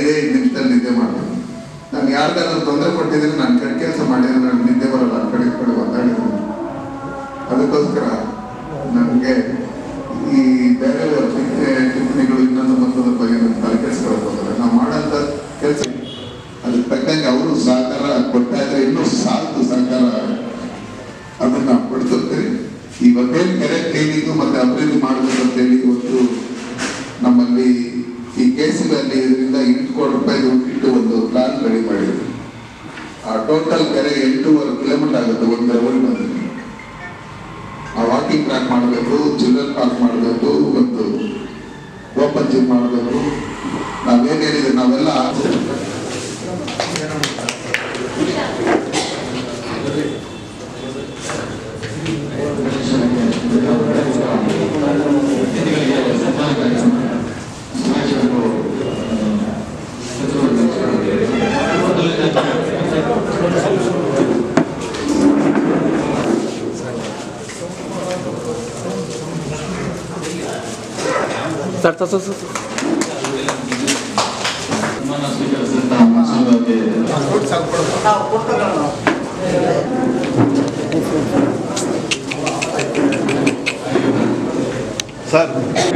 ಐದೇ ಐದು ನಿಮಿಷದಲ್ಲಿ ನಿದ್ದೆ ಮಾಡ್ತೀನಿ ನಾನು ಯಾರಿಗಾದ್ರೂ ತೊಂದರೆ ಕೊಟ್ಟಿದ್ದೀನಿ ನಾನು ಕೆಟ್ಟ ಕೆಲಸ ಮಾಡಿದ್ರೆ ನಾನು ನಿದ್ದೆ ಬರಲ್ಲ ಆ ಕಡೆ ಈ ಕಡೆ ಮಾತಾಡಿದ್ದೀನಿ ಅದಕ್ಕೋಸ್ಕರ ನನಗೆ ಈ ಬೇರೆ ಟಿಪ್ಪಣಿಗಳು ಇನ್ನೊಂದು ಮತ್ತೊಂದ್ರ ಬಗ್ಗೆ ನನ್ನ ತಲೆ ಕೆಡಿಸ್ಕೊಳ್ತಾರೆ ನಾವು ಮಾಡೋಂಥ ಕೆಲಸ ಅದಕ್ಕೆ ತಕ್ಕಂಗೆ ಅವರು ಸಹಕಾರ ಕೊಡ್ತಾ ಇದ್ರೆ ಇನ್ನೂ ಸಾಲದು ಸಹಕಾರ ಅದನ್ನ ಕೊಡ್ತಿರ್ತೀರಿ ಇವತ್ತೇನು ಕೆರೆ ಕ್ಲೀನಿಂಗು ಮತ್ತೆ ಅಭಿವೃದ್ಧಿ ಮಾಡಬೇಕು ಅಂತೇಳಿ ಇವತ್ತು ನಮ್ಮಲ್ಲಿ ಈ ಕೆ ಸಿ ಅಲ್ಲಿ ಇದರಿಂದ ಎಂಟು ಕೋಟಿ ರೂಪಾಯಿ ಇಟ್ಟು ಒಂದು ಪ್ಲಾನ್ ರೆಡಿ ಮಾಡಿದ್ವಿ ಆ ಟೋಟಲ್ ಕೆರೆ ಎಂಟೂವರೆ ಕಿಲೋಮೀಟರ್ ಆಗುತ್ತೆ ಒಂದು ರೌಂಡ್ ಬಂದು ಆ ವಾಕಿಂಗ್ ಟ್ರ್ಯಾಕ್ ಮಾಡಬೇಕು ಚಿಲ್ಡ್ರನ್ ಪಾರ್ಕ್ ಮಾಡಬೇಕು ಒಂದು ಓಪನ್ ಜಿಮ್ ಮಾಡಬೇಕು ನಾವೇನು ಹೇಳಿದ್ರೆ ನಾವೆಲ್ಲ ಆಸೆ ಸರ್ ಸರ್ ಸರ್ ಸರ್ ಸನ್ಮಾನ ಸ್ವೀಕರಿಸಿದಂತಹ ಮನ್ಸೂರ್ಗೆ ಸರ್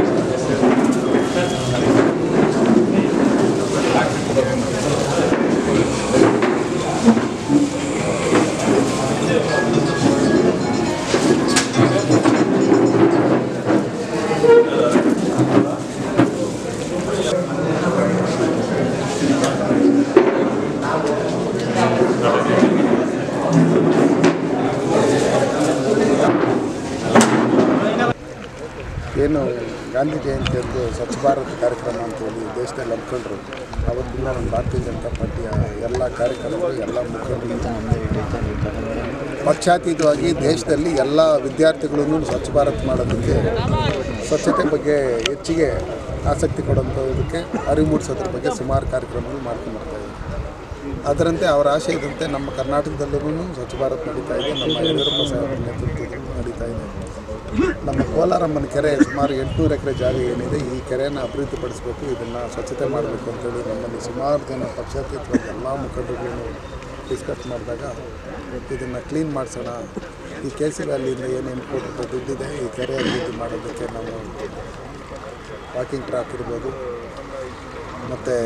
ಏನು ಗಾಂಧಿ ಜಯಂತಿ ಎಂದು ಸ್ವಚ್ಛ ಭಾರತ್ ಕಾರ್ಯಕ್ರಮ ಅಂತ ಹೇಳಿ ದೇಶದಲ್ಲಿ ಹಮ್ಮಿಕೊಂಡ್ರು ಅವತ್ತಿಂದ ನಮ್ಮ ಭಾರತೀಯ ಜನತಾ ಪಾರ್ಟಿಯ ಎಲ್ಲ ಕಾರ್ಯಕರ್ತರು ಎಲ್ಲ ಮುಖಂಡರು ಪಕ್ಷಾತೀತವಾಗಿ ದೇಶದಲ್ಲಿ ಎಲ್ಲ ವಿದ್ಯಾರ್ಥಿಗಳನ್ನು ಸ್ವಚ್ಛ ಭಾರತ್ ಮಾಡೋದಕ್ಕೆ ಸ್ವಚ್ಛತೆ ಬಗ್ಗೆ ಹೆಚ್ಚಿಗೆ ಆಸಕ್ತಿ ಕೊಡುವಂಥದಕ್ಕೆ ಅರಿವು ಮೂಡಿಸೋದ್ರ ಬಗ್ಗೆ ಸುಮಾರು ಕಾರ್ಯಕ್ರಮಗಳು ಮಾಡ್ಕೊಂಡು ಬರ್ತಾ ಇದ್ದಾರೆ ಅದರಂತೆ ಅವರ ಆಶಯದಂತೆ ನಮ್ಮ ಕರ್ನಾಟಕದಲ್ಲೂ ಸ್ವಚ್ಛ ಭಾರತ್ ನಡೀತಾ ಇದೆ ನಮ್ಮ ಯಡಿಯೂರಪ್ಪ ಸಾಹೇಬರ ನೇತೃತ್ವದಲ್ಲಿ ನಡೀತಾ ಇದೆ ನಮ್ಮ ಕೋಲಾರಮ್ಮನ ಕೆರೆ ಸುಮಾರು ಎಂಟುನೂರು ಎಕರೆ ಜಾಗ ಏನಿದೆ ಈ ಕೆರೆಯನ್ನು ಅಭಿವೃದ್ಧಿಪಡಿಸಬೇಕು ಇದನ್ನು ಸ್ವಚ್ಛತೆ ಮಾಡಬೇಕು ಅಂತೇಳಿ ನಮ್ಮಲ್ಲಿ ಸುಮಾರು ಜನ ಪಕ್ಷಾತೀತವಾಗಿ ಎಲ್ಲ ಮುಖಂಡರುಗಳನ್ನು ಡಿಸ್ಕಸ್ ಮಾಡಿದಾಗ ಇದನ್ನು ಕ್ಲೀನ್ ಮಾಡಿಸೋಣ ಈ ಕೆ ಸಿ ವ್ಯಾಲಿಯಿಂದ ಏನು ಎಂಟು ಕೋಟಿ ರೂಪಾಯಿ ದುಡ್ಡಿದೆ ಈ ಕೆರೆ ಅಭಿವೃದ್ಧಿ ಮಾಡೋದಕ್ಕೆ ನಾವು ವಾಕಿಂಗ್ ಟ್ರ್ಯಾಕ್ ಇರ್ಬೋದು ಮತ್ತು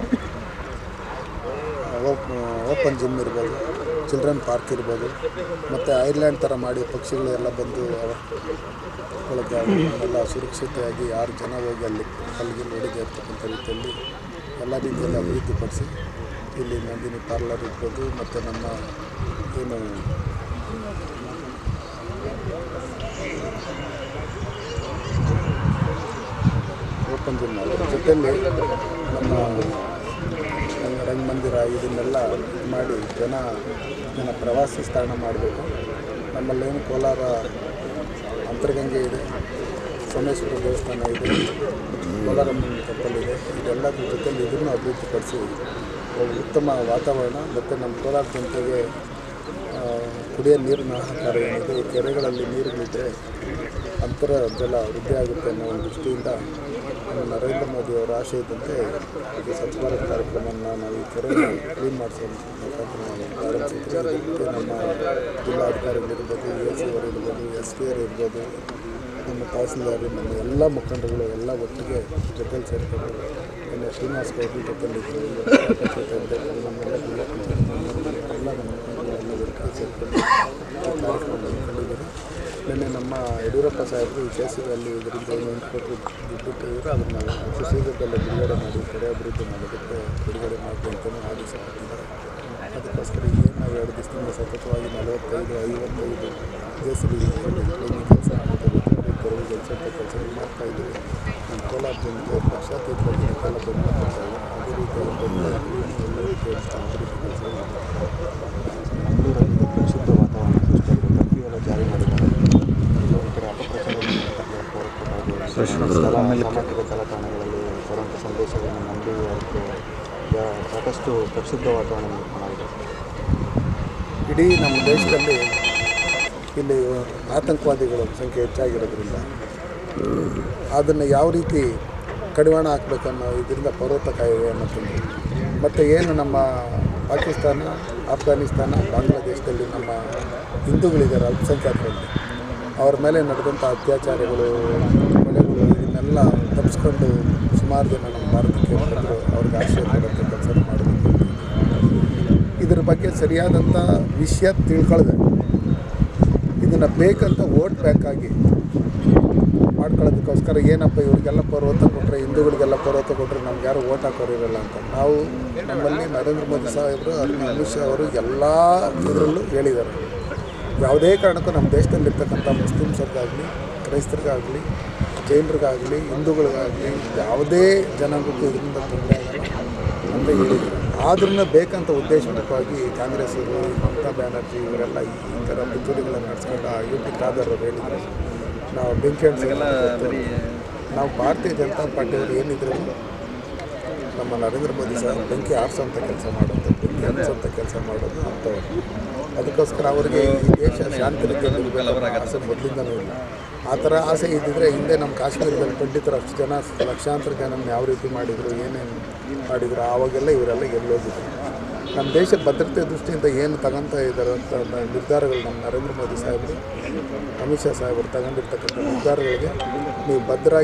ಓಪನ್ ಜಿಮ್ ಇರ್ಬೋದು ಚಿಲ್ಡ್ರನ್ ಪಾರ್ಕ್ ಇರ್ಬೋದು ಮತ್ತು ಐರ್ಲ್ಯಾಂಡ್ ಥರ ಮಾಡಿ ಪಕ್ಷಿಗಳು ಎಲ್ಲ ಬಂದು ಒಳಗೆ ಅವನ್ನೆಲ್ಲ ಸುರಕ್ಷತೆಯಾಗಿ ಆರು ಜನ ಹೋಗಿ ಅಲ್ಲಿ ಕಲ್ಲಿಗೆ ಹೊಡೆದೇ ಇರ್ತಕ್ಕಂಥ ರೀತಿಯಲ್ಲಿ ಎಲ್ಲ ರೀತಿಯಲ್ಲಿ ಅಭಿವೃದ್ಧಿಪಡಿಸಿ ಇಲ್ಲಿ ನಂದಿನಿ ಪಾರ್ಲರ್ ಇರ್ಬೋದು ಮತ್ತು ನಮ್ಮ ಏನು ಓಪನ್ ಜಿಮ್ ಅದರ ಜೊತೆಯಲ್ಲಿ ನಮ್ಮ ರಂಗಮಂದಿರ ಇದನ್ನೆಲ್ಲ ಮಾಡಿ ಜನ ಜನ ಪ್ರವಾಸಿ ಸ್ಥಾನ ಮಾಡಬೇಕು ನಮ್ಮಲ್ಲೇನು ಕೋಲಾರ ಅಂತರ್ಗಂಗೆ ಇದೆ ಸೋಮೇಶ್ವರ ದೇವಸ್ಥಾನ ಇದೆ ಕೋಲಾರಮ್ಮನ ಟೆಂಪಲ್ ಇದೆ ಇದೆಲ್ಲದ್ರ ಜೊತೆಲಿ ಇದನ್ನು ಅಭಿವೃದ್ಧಿಪಡಿಸಿ ಒಂದು ಉತ್ತಮ ವಾತಾವರಣ ಮತ್ತು ನಮ್ಮ ಕೋಲಾರ ಜನತೆಗೆ ಆ, ಕುಡಿಯೋ ನೀರಿನ ಹಾಹಾಕಾರ ಏನಿದೆ ಈ ಕೆರೆಗಳಲ್ಲಿ ನೀರುಗಳಿದ್ದರೆ ಅಂತರ ಜಲ ವೃದ್ಧಿ ಆಗುತ್ತೆ ಅನ್ನೋ ಒಂದು ದೃಷ್ಟಿಯಿಂದ ನಮ್ಮ ನರೇಂದ್ರ ಮೋದಿ ಅವರ ಆಶಯದಂತೆ ಇದು ಸ್ವಚ್ಛ ಭಾರತ್ ಕಾರ್ಯಕ್ರಮವನ್ನು ನಾವು ಈ ಕೆರೆ ಕ್ಲೀನ್ ಮಾಡಿಸೋ ಮುಖಾಂತರ ನಾವು ಪ್ರಾರಂಭಿಸಿದ್ವಿ ಇದಕ್ಕೆ ನಮ್ಮ ಜಿಲ್ಲಾಧಿಕಾರಿಗಳಿರ್ಬೋದು ಎ ಸಿ ಅವರು ಇರ್ಬೋದು ಎಸ್ ಪಿ ಅವರು ಇರ್ಬೋದು ನಮ್ಮ ತಹಸೀಲ್ದಾರ್ ನಮ್ಮ ಎಲ್ಲ ಮುಖಂಡರುಗಳು ಎಲ್ಲ ಒಟ್ಟಿಗೆ ಜೊತೆಲಿ ಸೇರಿಕೊಂಡು ನಿನ್ನೆ ಶ್ರೀನಿವಾಸ್ ಗೌಡ್ರ ಜೊತೆಲಿ ನಮ್ಮೆಲ್ಲ ಜಿಲ್ಲಾ ಪಂಚಾಯತ್ ಎಲ್ಲ ನಮ್ಮ ಮುಖಂಡರು ಎಲ್ಲ ಒಟ್ಟಿಗೆ ಸೇರಿಕೊಂಡು ಈ ಕಾರ್ಯಕ್ರಮವನ್ನು ಕಂಡಿದ್ದೀರಿ ನಿನ್ನೆ ನಮ್ಮ ಯಡಿಯೂರಪ್ಪ ಸಾಹೇಬರು ಈ ಕೇಸಿನಲ್ಲಿ ಇದರಿಂದ ಏನು ಎಂಟು ಕೋಟಿ ದುಡ್ಡು ಇಟ್ಟಿದ್ರು ಅದನ್ನು ಅತಿ ಶೀಘ್ರದಲ್ಲೇ ಬಿಡುಗಡೆ ಮಾಡಿ ಕೆರೆ ಅಭಿವೃದ್ಧಿ ಮಾಡೋದಕ್ಕೆ ಬಿಡುಗಡೆ ಮಾಡಿ ಅಂತಲೂ ಆದೇಶಪಟ್ಟಿದ್ದಾರೆ ಅದಕ್ಕೋಸ್ಕರ ಏನು ನಾವು ಎರಡು ದಿವಸದಿಂದ ಸತತವಾಗಿ ನಲವತ್ತೈದು ಐವತ್ತೈದು ಜೆ ಸಿ ಬಿ ಕ್ಲೀನಿಂಗ್ ಕೆಲಸ ಮತ್ತು ಒತ್ತುವರಿ ತೆರವು ಕೆಲಸ ಕೆಲಸಗಳು ಮಾಡ್ತಾ ಇದ್ದೀವಿ ನಮ್ಮ ಕೋಲಾರ ಜನತೆ ಪಕ್ಷಾತೀತವಾಗಿ ಇದಕ್ಕೆಲ್ಲ ಬೆಂಬಲ ಕೊಡ್ತಾ ಇದೆ ಅದೇ ರೀತಿ ಅವ್ರ ಬೆಂಬಲ ಎಲ್ಲ ರೀತಿಯ ಅಭಿವೃದ್ಧಿ ಕೆಲಸಗಳು ಮಂಗಳೂರಲ್ಲಿ ಪರಿಶುದ್ಧ ವಾತಾವರಣ ಸೃಷ್ಟಿಯಾಗಿದೆ ಕರ್ಫ್ಯೂ ಎಲ್ಲ ಜಾರಿ ಮಾಡಿದ್ದಾರೆ ಕೆಲವೊಂದು ಕಡೆ ಅಪಪ್ರಚಾರವನ್ನು ಸಾಮಾಜಿಕ ಜಾಲತಾಣಗಳಲ್ಲಿ ಬರುವಂಥ ಸಂದೇಶಗಳನ್ನು ನಂಬಿ ಅದಕ್ಕೆ ಯಾ- ಸಾಕಷ್ಟು ಪರಿಶುದ್ಧ ವಾತಾವರಣ ನಿರ್ಮಾಣ ಆಗಿದೆ ಇಡೀ ನಮ್ಮ ದೇಶದಲ್ಲಿ ಇಲ್ಲಿ ಆತಂಕವಾದಿಗಳ ಸಂಖ್ಯೆ ಹೆಚ್ಚಾಗಿರೋದ್ರಿಂದ ಅದನ್ನು ಯಾವ ರೀತಿ ಕಡಿವಾಣ ಹಾಕ್ಬೇಕನ್ನೋ ಇದರಿಂದ ಪರ್ವತ ಕಾಯಿದೆ ಅನ್ನೋದೊಂದು ಮತ್ತು ಏನು ನಮ್ಮ ಪಾಕಿಸ್ತಾನ ಆಫ್ಘಾನಿಸ್ತಾನ ಬಾಂಗ್ಲಾದೇಶದಲ್ಲಿ ನಮ್ಮ ಹಿಂದೂಗಳಿದ್ದಾರೆ ಅಲ್ಪಸಂಖ್ಯಾತರಲ್ಲಿ ಅವ್ರ ಮೇಲೆ ನಡೆದಂಥ ಅತ್ಯಾಚಾರಗಳು ಕೊಲೆಗಳು ಇದನ್ನೆಲ್ಲ ತಪ್ಪಿಸ್ಕೊಂಡು ಸುಮಾರು ಜನ ನಮ್ಮ ಭಾರತಕ್ಕೆ ಬಂದರು ಅವ್ರಿಗೆ ಆಶ್ರಯ ಕೊಡೋಂಥ ಕೆಲಸ ಮಾಡಬೇಕು ಇದ್ರ ಬಗ್ಗೆ ಸರಿಯಾದಂಥ ವಿಷಯ ತಿಳ್ಕೊಳ್ಳದೆ ಇದನ್ನು ಬೇಕಂತ ಓಟ್ ಬ್ಯಾಕಾಗಿ ಮಾಡ್ಕೊಳ್ಳೋದಕ್ಕೋಸ್ಕರ ಏನಪ್ಪ ಇವ್ರಿಗೆಲ್ಲ ಪರ್ವತ ಕೊಟ್ಟರೆ ಹಿಂದೂಗಳಿಗೆಲ್ಲ ಪರ್ವತ ಕೊಟ್ಟರೆ ನಮ್ಗೆ ಯಾರು ಓಟ್ ಹಾಕೋರಿರಲ್ಲ ಅಂತ ನಾವು ನಮ್ಮಲ್ಲಿ ನರೇಂದ್ರ ಮೋದಿ ಸಾಹೇಬರು ಅರವಿಂದ್ ಅಮಿತ್ ಶಾ ಅವರು ಎಲ್ಲ ಇದರಲ್ಲೂ ಹೇಳಿದ್ದಾರೆ ಯಾವುದೇ ಕಾರಣಕ್ಕೂ ನಮ್ಮ ದೇಶದಲ್ಲಿರ್ತಕ್ಕಂಥ ಮುಸ್ಲಿಮ್ಸರಿಗಾಗಲಿ ಕ್ರೈಸ್ತರಿಗಾಗಲಿ ಜೈನರಿಗಾಗಲಿ ಹಿಂದೂಗಳಿಗಾಗಲಿ ಯಾವುದೇ ಜನಾಂಗಕ್ಕೂ ಇದರಿಂದ ತೊಂದರೆ ಆಗಲ್ಲ ಅಂತ ಹೇಳಿದರು ಆದ್ರೂ ಬೇಕಂತ ಉದ್ದೇಶಪೂರ್ವಕವಾಗಿ ಕಾಂಗ್ರೆಸ್ ಅವರು ಮಮತಾ ಬ್ಯಾನರ್ಜಿ ಇವರೆಲ್ಲ ಈ ಥರ ಪಿತೂರಿಗಳನ್ನು ನಡೆಸ್ಕೊಂಡು ಆ ಯು ಟಿ ಖಾದರ್ ಅವರು ಹೇಳಿದ್ರು ನಾವು ಬೆಂಕಿ ಹಚ್ಚಿಗೆಲ್ಲ ನಾವು ಭಾರತೀಯ ಜನತಾ ಪಾರ್ಟಿಯವರು ಏನಿದ್ರು ನಮ್ಮ ನರೇಂದ್ರ ಮೋದಿ ಸಹ ಬೆಂಕಿ ಆರಿಸೋಂಥ ಕೆಲಸ ಮಾಡೋದು ಬೆಂಕಿ ಹಚ್ಚೋಂಥ ಕೆಲಸ ಮಾಡೋದು ಅಂಥವ್ರು ಅದಕ್ಕೋಸ್ಕರ ಅವರಿಗೆ ಈ ದೇಶ ಶಾಂತಿ ರೀತಿಯಲ್ಲಿ ಇರಬೇಕನ್ನೋ ಆಸೆ ಮೊದಲಿಂದನೂ ಇಲ್ಲ ಆ ಥರ ಆಸೆ ಇದ್ದಿದ್ರೆ ಹಿಂದೆ ನಮ್ಮ ಕಾಶ್ಮೀರದಲ್ಲಿ ಪಂಡಿತರು ಅಷ್ಟು ಜನ ಲಕ್ಷಾಂತರ ಜನ ಯಾವ ರೀತಿ ಮಾಡಿದರು ಏನೇನು ಮಾಡಿದರು ಆವಾಗೆಲ್ಲ ಇವರೆಲ್ಲ ಎಲ್ಲೋಗಿದ್ರು ನಮ್ಮ ದೇಶ ಭದ್ರತೆ ದೃಷ್ಟಿಯಿಂದ ಏನು ತಗೊಂತ ಇದ್ದಾರೆ ಅಂತ ನಿರ್ಧಾರಗಳು ನಮ್ಮ ನರೇಂದ್ರ ಮೋದಿ ಸಾಹೇಬರು ಅಮಿತ್ ಶಾ ಸಾಹೇಬರು ತಗೊಂಡಿರ್ತಕ್ಕಂಥ ನಿರ್ಧಾರಗಳಿಗೆ ನೀವು ಭದ್ರ